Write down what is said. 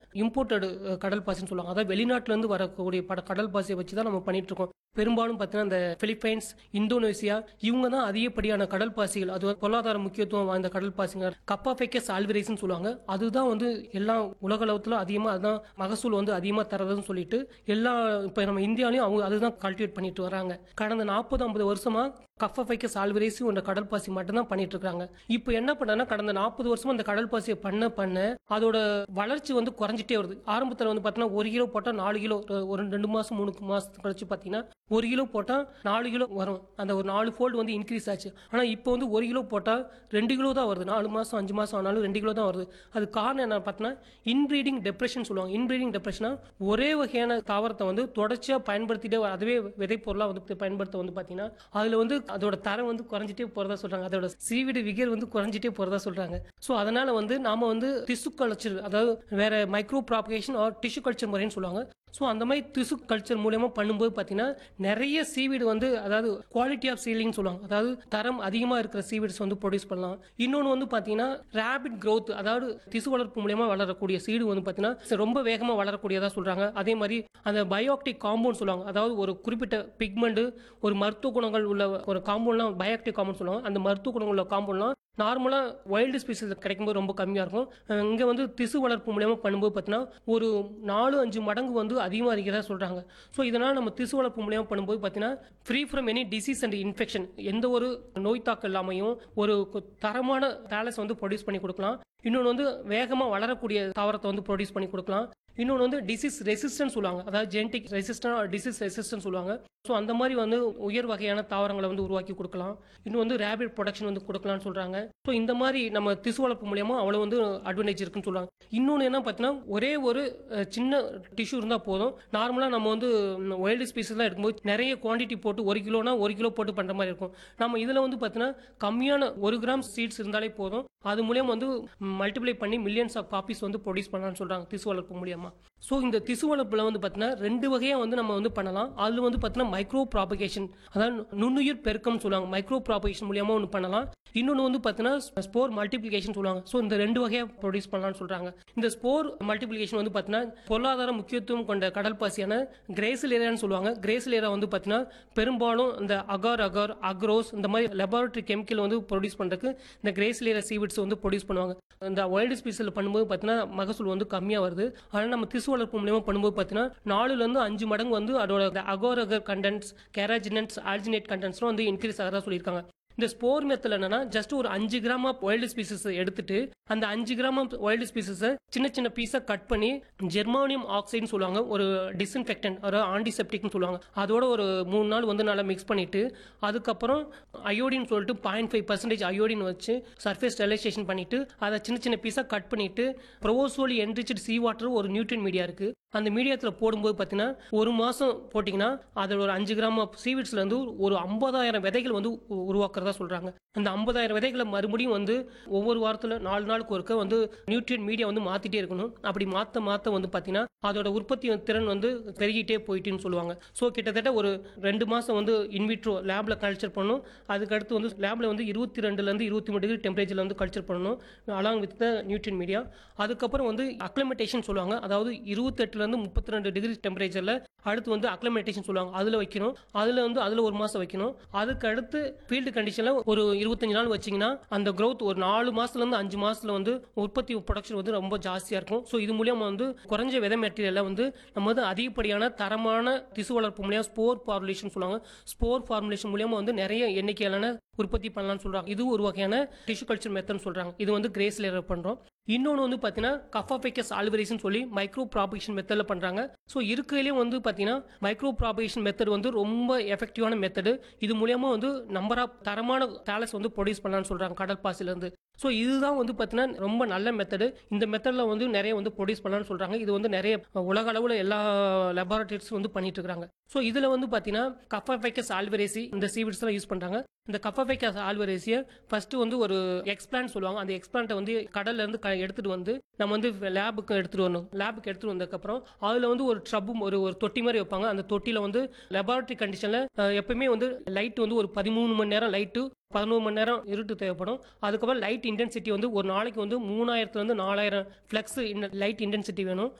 imported கடல் பாசின்னு சொல்லுவாங்க அதாவது வெளிநாட்டுல இருந்து வரக்கூடிய பட கடல் பாசியை வச்சு தான் நம்ம பண்ணிட்டு இருக்கோம் பெரும்பாலும் பார்த்தீங்கன்னா இந்த பிலிப்பைன்ஸ் இந்தோனேசியா இவங்க தான் அதிகப்படியான கடல் பாசிகள் அது பொருளாதார முக்கியத்துவம் வாய்ந்த கடல் பாசிங்க கப்பாஃபெக்கஸ் ஆல்விரைஸ்னு சொல்லுவாங்க அதுதான் வந்து எல்லா உலக அளவுல அதிகமாக அதுதான் மகசூல் வந்து அதிகமாக தரதுன்னு சொல்லிட்டு எல்லா இப்போ நம்ம இந்தியாலையும் அவங்க அதுதான் கல்டிவேட் பண்ணிட்டு வராங்க கடந்த நாற்பது ஐம்பது வருஷமா கஃபஃபைக்கஸ் ஆல்விரைஸ் என்ற கடல் பாசி மட்டும்தான் பண்ணிட்டு இருக்காங்க இப்போ என்ன பண்ணனா கடந்த நாற்பது வருஷமா அந்த கடல் பாசியை பண்ண பண்ண அதோட வளர்ச்சி வந்து குறைஞ்சிட்டே வருது ஆரம்பத்தில் வந்து பார்த்தீங்கன்னா ஒரு கிலோ போட்டால் நாலு கிலோ ஒரு ரெண்டு மாசம் மூணு மாசத்துக்கு கழிச்சு பார்த்தீங்கன்னா ஒரு கிலோ போட்டால் நாலு கிலோ வரும் அந்த ஒரு நாலு ஃபோல்டு வந்து இன்க்ரீஸ் ஆச்சு ஆனால் இப்போ வந்து ஒரு கிலோ போட்டால் ரெண்டு கிலோ தான் வருது நாலு மாதம் அஞ்சு மாதம் ஆனாலும் ரெண்டு கிலோ தான் வருது அது காரணம் என்ன பார்த்தீங்கன்னா இன்ப்ரீடிங் டெப்ரெஷன் சொல்லுவாங்க இன்ப்ரீடிங் டெப்ரெஷனா ஒரே வகையான தாவரத்தை வந்து தொடர்ச்சியாக பயன்படுத்திட்டே வர- அதுவே விதைப்பொருளாக வந்து பயன்படுத்த வந்து பார்த்தீங்கன்னா அதில் வந்து அதோட தரம் வந்து குறைஞ்சிட்டே போகிறதா சொல்கிறாங்க அதோட சீவிடு விகர் வந்து குறைஞ்சிட்டே போகிறதா சொல்கிறாங்க ஸோ அதனால் வந்து நாம வந்து டிஷ்யூ கல்ச்சர் அதாவது வேற micropropagation or tissue culture முறைன்னு சொல்லுவாங்க ஸோ அந்த மாதிரி திசு கல்ச்சர் மூலயமா பண்ணும்போது பார்த்தீங்கன்னா நிறைய சீவீடு வந்து அதாவது குவாலிட்டி ஆஃப் சீலிங் சொல்லுவாங்க அதாவது தரம் அதிகமாக இருக்கிற சீவீட்ஸ் வந்து ப்ரொடியூஸ் பண்ணலாம் இன்னொன்று வந்து பார்த்தீங்கன்னா ரேபிட் growth அதாவது திசு வளர்ப்பு மூலயமா வளரக்கூடிய சீடு வந்து பார்த்தீங்கன்னா ரொம்ப வேகமாக வளரக்கூடியதாக சொல்கிறாங்க அதே மாதிரி அந்த பயோக்டிக் காம்பவுண்ட் சொல்லுவாங்க அதாவது ஒரு குறிப்பிட்ட பிக்மெண்ட் ஒரு மருத்துவ குணங்கள் உள்ள ஒரு காம்பவுண்ட்லாம் பயோக்டிக் காம்பவுண்ட் சொல்லுவாங்க அந்த மருத்துவ குணங்கள் உள்ள காம்பவுண்ட்லாம் நார்மலாக வைல்டு ஸ்பீசிஸ் கிடைக்கும்போது ரொம்ப கம்மியாக இருக்கும் இங்கே வந்து திசு வளர்ப்பு மூலயமா பண்ணும்போது பார்த்தீங்கன்னா ஒரு நாலு அஞ்சு மடங்கு வந்து அதிகமாக இருக்கிறதா சொல்கிறாங்க ஸோ இதனால் நம்ம திசு வளர்ப்பு மூலயமா பண்ணும்போது பார்த்தீங்கன்னா free from any disease and infection எந்த ஒரு நோய் தாக்கம் இல்லாமையும் ஒரு கு- தரமான டேலஸ் வந்து ப்ரொடியூஸ் பண்ணி கொடுக்கலாம் இன்னொன்று வந்து வேகமாக வளரக்கூடிய தாவரத்தை வந்து ப்ரொடியூஸ் பண்ணி கொடுக்கலாம் இன்னொன்று வந்து டிசீஸ் ரெசிஸ்டன்ஸ் சொல்லுவாங்க அதாவது ஜெனடிக் ரெசிஸ்டன் டிசீஸ் ரெசிஸ்டன்ஸ் சொல்லுவாங்க ஸோ அந்த மாதிரி வந்து உயர் வகையான தாவரங்களை வந்து உருவாக்கி கொடுக்கலாம் இன்னும் வந்து ரேபிட் ப்ரொடக்ஷன் வந்து கொடுக்கலாம்னு சொல்கிறாங்க ஸோ இந்த மாதிரி நம்ம திசு வளர்ப்பு மூலியமா அவ்வளோ வந்து அட்வான்டேஜ் இருக்குன்னு சொல்லுவாங்க இன்னொன்று என்ன பார்த்தீங்கன்னா ஒரே ஒரு அஹ், சின்ன டிஷ்யூ இருந்தால் போதும் நார்மலாக நம்ம வந்து வைல்டு ஸ்பீசஸ்லாம் எடுக்கும்போது நிறைய குவாண்டிட்டி போட்டு ஒரு கிலோனா ஒரு கிலோ போட்டு பண்ணுற மாதிரி இருக்கும் நம்ம இதில் வந்து பார்த்தீங்கன்னா கம்மியான ஒரு கிராம் சீட்ஸ் இருந்தாலே போதும் அது மூலியம் வந்து மல்டிப்ளை பண்ணி மில்லியன்ஸ் ஆஃப் காப்பீஸ் வந்து ப்ரொடியூஸ் பண்ணலாம்னு சொல்கிறாங்க திசு வளர்ப்பு மூலியமா ஸோ இந்த திசு வளர்ப்பில் வந்து பார்த்தீங்கன்னா ரெண்டு வகையாக வந்து நம்ம வந்து பண்ணலாம் அதில் வந்து பார்த்தீங்கன்னா மைக்ரோ ப்ராபகேஷன் அதாவது நுண்ணுயிர் பெருக்கம் சொல்லுவாங்க மைக்ரோ ப்ராபகேஷன் மூலியமா ஒன்று பண்ணலாம் இன்னொன்று வந்து பார்த்தீங்கன்னா ஸ்போர் மல்டிப்ளிகேஷன் சொல்லுவாங்க ஸோ இந்த ரெண்டு வகையாக ப்ரொடியூஸ் பண்ணலாம்னு சொல்கிறாங்க இந்த ஸ்போர் மல்டிப்ளிகேஷன் வந்து பார்த்தீங்கன்னா பொருளாதார முக்கியத்துவம் கொண்ட கடல் பாசியான கிரேசிலேரியான்னு சொல்லுவாங்க கிரேசிலேரா வந்து பார்த்தீங்கன்னா பெரும்பாலும் இந்த அகார் அகார் அக்ரோஸ் இந்த மாதிரி லெபார்டரி கெமிக்கல் வந்து ப்ரொடியூஸ் பண்ணுறதுக்கு இந்த கிரேசிலேரா சீவிட்ஸ் வந்து ப்ரொடியூஸ் பண்ணுவாங்க இந்த வைல்டு ஸ்பீஸில் பண்ணும்போது பார்த்தீங்கன்னா மகசூல் வந்து கம்மியாக வருது ஆனால் நம்ம திசு வளர்ப்பு மூலியமாக பண்ணும்போது பார்த்தீங்கன்னா நாலுலேருந்து அஞ்சு மடங்கு வந்து அதோட அகோர் அகர் கண்டென்ட்ஸ் கேராஜினன்ஸ் ஆல்ஜினேட் கண்டென்ட்ஸ்லாம் வந்து இன்க்ரீஸ் ஆகிறதா சொல்லியிருக்காங்க இந்த ஸ்போர் மெத்தில் என்னன்னா ஜஸ்ட் ஒரு அஞ்சு கிராம் ஆஃப் வைல்டு ஸ்பீசஸ் எடுத்துட்டு அந்த அஞ்சு கிராம் ஆஃப் வைல்டு ஸ்பீசஸை சின்ன சின்ன பீஸா கட் பண்ணி ஜெர்மானியம் ஆக்சைடுன்னு சொல்லுவாங்க ஒரு டிஸ்இன்ஃபெக்டன்ட் அதாவது ஆன்டிசெப்டிக்னு சொல்லுவாங்க அதோட ஒரு மூணு நாள் வந்து நல்லா மிக்ஸ் பண்ணிட்டு அதுக்கப்புறம் அயோடின் சொல்லிட்டு பாயிண்ட் ஃபைவ் பர்சன்டேஜ் அயோடின் வச்சு சர்ஃபேஸ் ஸ்டெரிலைசேஷன் பண்ணிட்டு அதை சின்ன சின்ன பீஸா கட் பண்ணிட்டு ப்ரோசோலி என்ரிச்சட் சீ வாட்டர் ஒரு நியூட்ரியன் மீடியா இருக்கு அந்த மீடியத்தில் போடும்போது பார்த்தீங்கன்னா ஒரு மாதம் போட்டிங்கன்னா அதில் ஒரு அஞ்சு கிராம் சீவிட்ஸ்ல இருந்து ஒரு ஐம்பதாயிரம் விதைகள் வந்து உ- உருவாக்குறதா சொல்றாங்க அந்த ஐம்பதாயிரம் விதைகளை மறுபடியும் வந்து ஒவ்வொரு வாரத்தில் நாலு நாளுக்கு ஒருக்க வந்து நியூட்ரியன் மீடியா வந்து மாத்திட்டே இருக்கணும் அப்படி மாற்ற மாற்ற வந்து பார்த்தீங்கன்னா அதோட உற்பத்தி திறன் வந்து பெருகிட்டே போயிட்டுன்னு சொல்லுவாங்க ஸோ கிட்டத்தட்ட ஒரு ரெண்டு மாதம் வந்து இன்விட்ரோ லேப்ல கல்ச்சர் பண்ணணும் அதுக்கடுத்து வந்து லேப்ல வந்து இருபத்தி ரெண்டுலேருந்து இருபத்தி மூணு டிகிரி டெம்பரேச்சர்ல வந்து கல்ச்சர் பண்ணணும் along with the nutrient media அதுக்கப்புறம் வந்து அக்ளமெண்டேஷன் சொல்லுவாங்க அதாவது இருபத்தெட்டுலேருந்து முப்பத்தி ரெண்டு டிகிரி டெம்பரேச்சரில் அடுத்து வந்து அக்ளமெண்டேஷன் சொல்லுவாங்க அதில் வைக்கணும் அதில் வந்து அதில் ஒரு மாதம் வைக்கணும் அதுக்கு அடுத்து ஃபீல்டு கண்டிஷனில் ஒரு இருபத்தஞ்சு நாள் வச்சிங்கன்னா அந்த growth ஒரு நாலு மாதத்துலேருந்து அஞ்சு மாதத்தில் வந்து உற்பத்தி ப்ரொடக்ஷன் வந்து ரொம்ப ஜாஸ்தியாக இருக்கும் ஸோ இது மூலியமா வந்து குறைஞ்ச விதை மெட்டீரியலை வந்து நம்ம வந்து அதிகப்படியான தரமான திசு வளர்ப்பு மூலியம் ஸ்போர் ஃபார்முலேஷன் சொல்லுவாங்க ஸ்போர் ஃபார்முலேஷன் மூலியமா வந்து நிறைய எண்ணிக்கையிலான உற்பத்தி பண்ணலாம்னு சொல்றாங்க இது ஒரு வகையான டிஷ்யூ கல்ச்சர் மெத்தட்னு சொல்றாங்க இது வந்து கிரேஸ் லேயர் பண்றோம் இன்னொன்று வந்து பார்த்தீங்கன்னா கஃபாபெக்கஸ் ஆல்வரிஸ்னு சொல்லி மைக்ரோ ப்ராபகேஷன் மெத்தடில் பண்ணுறாங்க ஸோ இருக்கிறதுலேயும் வந்து பார்த்தீங்கன்னா மைக்ரோ ப்ராபகேஷன் மெத்தட் வந்து ரொம்ப எஃபெக்டிவான மெத்தடு இது மூலியமா வந்து நம்பர் ஆஃப் தரமான டேலஸ் வந்து ப்ரொடியூஸ் பண்ணலாம்னு சொல்கிறாங்க கடல் பாசிலேருந்து ஸோ இதுதான் வந்து பார்த்தீங்கன்னா ரொம்ப நல்ல மெத்தடு இந்த மெத்தடில் வந்து நிறைய வந்து ப்ரொடியூஸ் பண்ணலாம்னு சொல்கிறாங்க இது வந்து நிறைய உலக அளவில் எல்லா லெபார்டரிஸ் வந்து பண்ணிட்டு இருக்காங்க ஸோ இதில் வந்து பார்த்தீங்கன்னா கஃபாபைக்கஸ் ஆல்வரேசி இந்த சீவிட்ஸ் தான் யூஸ் பண்ணுறாங்க இந்த கஃபாபைக்கஸ் ஆல்வரேசியை ஃபர்ஸ்ட் வந்து ஒரு எக்ஸ்பிளான்ட் சொல்லுவாங்க அந்த எக்ஸ்பிளான்ட்டை வந்து கடல்ல இருந்து க- எடுத்துட்டு வந்து நம்ம வந்து லேபுக்கு எடுத்துட்டு வரணும் லேபுக்கு எடுத்துட்டு வந்ததுக்கப்புறம் அதில் வந்து ஒரு ட்ரப்பும் ஒரு ஒரு தொட்டி மாதிரி வைப்பாங்க அந்த தொட்டியில் வந்து லெபார்டரி கண்டிஷனில் எப்பவுமே வந்து லைட் வந்து ஒரு பதிமூணு மணி நேரம் லைட்டு பதினோரு மணி நேரம் இருட்டு தேவைப்படும் அதுக்கப்புறம் லைட் இன்டென்சிட்டி வந்து ஒரு நாளைக்கு வந்து மூணாயிரத்துலேருந்து நாலாயிரம் ஃப்ளக்ஸ் லைட் இன்டென்சிட்டி வேணும்